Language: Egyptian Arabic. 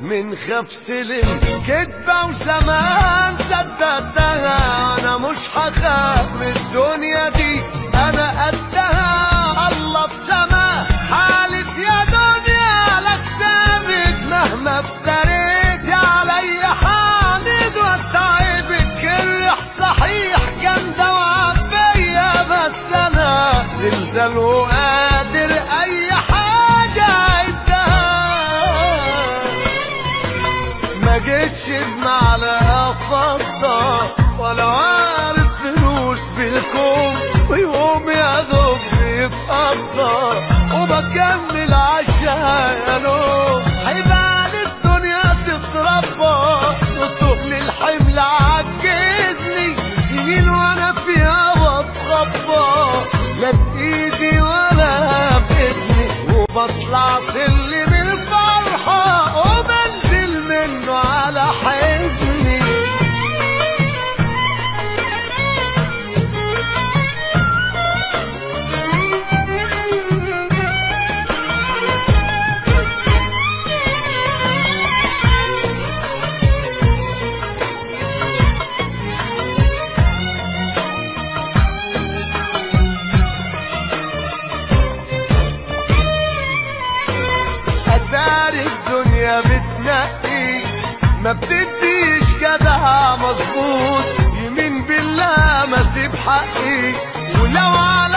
من خاف سلم كدبة وزمان صدقتها انا مش هخاف من الدنيا دي انا قدها الله في سما حالف يا دنيا لك ثابت مهما افتريت علي حامد واتعبك الريح صحيح جامدة وعبية بس انا زلزال وقادر اي حاجة عدها ما جيتش بمعنى فضة ولا وارث فلوس بالكوم ويوم يا دوب بيتقضى وبكمل عشان يا نوم هيبان الدنيا تتربى وتقل الحمل عجزني سنين وانا فيها بتخبى لا بايدي ولا باذني وبطلع سلم الفرحة وبنزل منه على حزني أثار الدنيا بتنقي ما بتديش جدع مظبوط يمين بالله ما سيب حقي ولو على